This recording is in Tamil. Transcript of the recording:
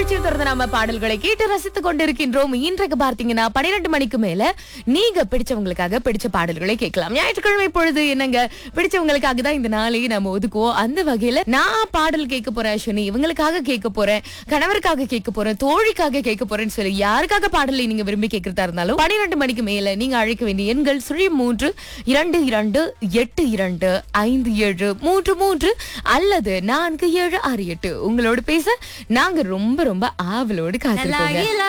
நிகழ்ச்சியில் தொடர்ந்து நாம பாடல்களை கேட்டு ரசித்துக் கொண்டிருக்கின்றோம் இன்றைக்கு பார்த்தீங்கன்னா பன்னிரெண்டு மணிக்கு மேல நீங்க பிடிச்சவங்களுக்காக பிடிச்ச பாடல்களை கேட்கலாம் ஞாயிற்றுக்கிழமை பொழுது என்னங்க பிடிச்சவங்களுக்காக தான் இந்த நாளையை நம்ம ஒதுக்குவோம் அந்த வகையில நான் பாடல் கேட்க போறேன் அஸ்வினி இவங்களுக்காக கேட்க போறேன் கணவருக்காக கேட்க போறேன் தோழிக்காக கேட்க போறேன்னு சொல்லி யாருக்காக பாடலை நீங்க விரும்பி கேட்கறதா இருந்தாலும் பன்னிரெண்டு மணிக்கு மேல நீங்க அழைக்க வேண்டிய எண்கள் சுழி மூன்று இரண்டு இரண்டு எட்டு இரண்டு ஐந்து ஏழு மூன்று மூன்று அல்லது நான்கு ஏழு ஆறு எட்டு உங்களோட பேச நாங்க ரொம்ப ரொம்ப ஆவலோடு காத்திருக்கோங்க